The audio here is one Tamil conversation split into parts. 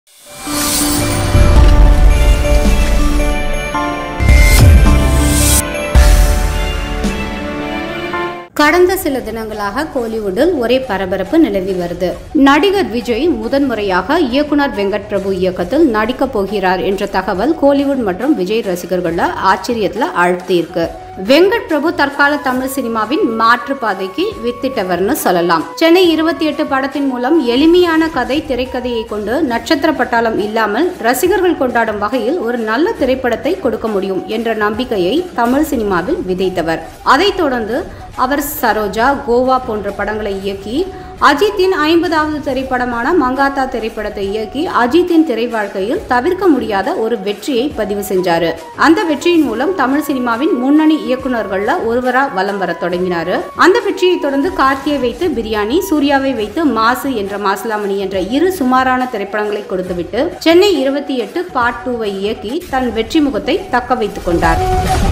கடந்த சில தினங்களாக கோலிவுட்டில் ஒரே பரபரப்பு நிலவி வருது நடிகர் விஜய் முதன்முறையாக இயக்குனர் வெங்கட் பிரபு இயக்கத்தில் நடிக்கப் போகிறார் என்ற தகவல் கோலிவுட் மற்றும் விஜய் ரசிகர்கள ஆச்சரியத்துல ஆழ்த்தியிருக்கு வெங்கட் பிரபு தற்கால தமிழ் சினிமாவின் மாற்று பாதைக்கு வித்திட்டவர்னு சொல்லலாம் சென்னை இருபத்தி எட்டு படத்தின் மூலம் எளிமையான கதை திரைக்கதையை கொண்டு நட்சத்திர பட்டாளம் இல்லாமல் ரசிகர்கள் கொண்டாடும் வகையில் ஒரு நல்ல திரைப்படத்தை கொடுக்க முடியும் என்ற நம்பிக்கையை தமிழ் சினிமாவில் விதைத்தவர் அதைத் தொடர்ந்து அவர் சரோஜா கோவா போன்ற படங்களை இயக்கி அஜித்தின் ஐம்பதாவது திரைப்படமான மங்காத்தா திரைப்படத்தை இயக்கி அஜித்தின் திரை வாழ்க்கையில் தவிர்க்க முடியாத ஒரு வெற்றியை பதிவு செஞ்சாரு அந்த வெற்றியின் மூலம் தமிழ் சினிமாவின் முன்னணி இயக்குனர்கள்ல ஒருவரா வலம் வர தொடங்கினாரு அந்த வெற்றியை தொடர்ந்து கார்த்தியை வைத்து பிரியாணி சூர்யாவை வைத்து மாசு என்ற மாசிலாமணி என்ற இரு சுமாரான திரைப்படங்களை கொடுத்துவிட்டு சென்னை இருபத்தி எட்டு பார்ட் டூவை இயக்கி தன் வெற்றி முகத்தை தக்க வைத்துக் கொண்டார்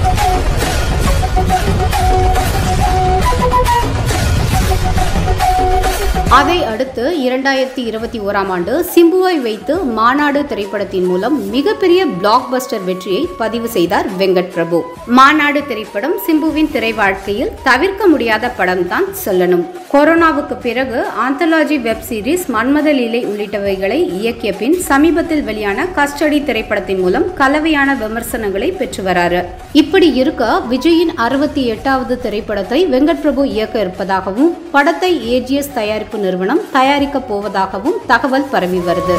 அதை அடுத்து இரண்டாயிரத்தி இருபத்தி ஓராம் ஆண்டு சிம்புவை வைத்து மாநாடு திரைப்படத்தின் மூலம் மிகப்பெரிய பிளாக் பஸ்டர் வெற்றியை பதிவு செய்தார் வெங்கட் பிரபு மாநாடு திரைப்படம் சிம்புவின் திரை வாழ்க்கையில் தவிர்க்க முடியாத படம் தான் சொல்லணும் கொரோனாவுக்கு பிறகு ஆந்தாலஜி வெப் சீரிஸ் மன்மத லீலை உள்ளிட்டவைகளை இயக்கிய பின் சமீபத்தில் வெளியான கஸ்டடி திரைப்படத்தின் மூலம் கலவையான விமர்சனங்களை பெற்று வராரு இப்படி இருக்க விஜயின் அறுபத்தி எட்டாவது திரைப்படத்தை வெங்கட் பிரபு இயக்க இருப்பதாகவும் படத்தை ஏஜிஎஸ் தயாரிப்பு நிறுவனம் தயாரிக்க போவதாகவும் தகவல் பரவி வருது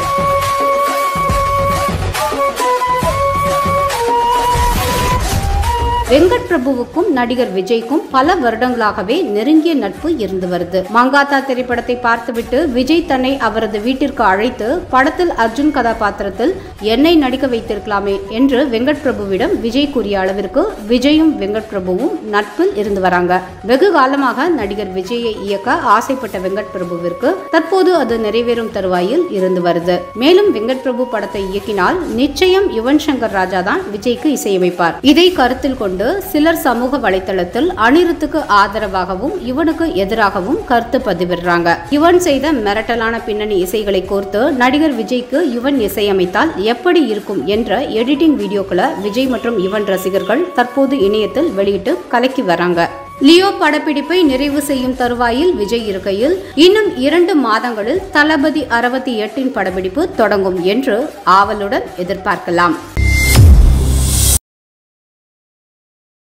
வெங்கட் பிரபுவுக்கும் நடிகர் விஜய்க்கும் பல வருடங்களாகவே நெருங்கிய நட்பு இருந்து வருது மங்காத்தா திரைப்படத்தை பார்த்துவிட்டு விஜய் தன்னை அவரது வீட்டிற்கு அழைத்து படத்தில் அர்ஜுன் கதாபாத்திரத்தில் என்னை நடிக்க வைத்திருக்கலாமே என்று வெங்கட் பிரபுவிடம் விஜய் கூறிய அளவிற்கு விஜயும் வெங்கட் பிரபுவும் நட்பில் இருந்து வராங்க வெகு காலமாக நடிகர் விஜயை இயக்க ஆசைப்பட்ட வெங்கட் பிரபுவிற்கு தற்போது அது நிறைவேறும் தருவாயில் இருந்து வருது மேலும் வெங்கட் பிரபு படத்தை இயக்கினால் நிச்சயம் யுவன் சங்கர் ராஜா தான் விஜய்க்கு இசையமைப்பார் இதை கருத்தில் கொண்டு கொண்டு சிலர் சமூக வலைதளத்தில் அனிருத்துக்கு ஆதரவாகவும் இவனுக்கு எதிராகவும் கருத்து பதிவிடுறாங்க யுவன் செய்த மிரட்டலான பின்னணி இசைகளை கோர்த்து நடிகர் விஜய்க்கு யுவன் இசையமைத்தால் எப்படி இருக்கும் என்ற எடிட்டிங் வீடியோக்களை விஜய் மற்றும் யுவன் ரசிகர்கள் தற்போது இணையத்தில் வெளியிட்டு கலக்கி வராங்க லியோ படப்பிடிப்பை நிறைவு செய்யும் தருவாயில் விஜய் இருக்கையில் இன்னும் இரண்டு மாதங்களில் தளபதி அறுபத்தி எட்டின் படப்பிடிப்பு தொடங்கும் என்று ஆவலுடன் எதிர்பார்க்கலாம்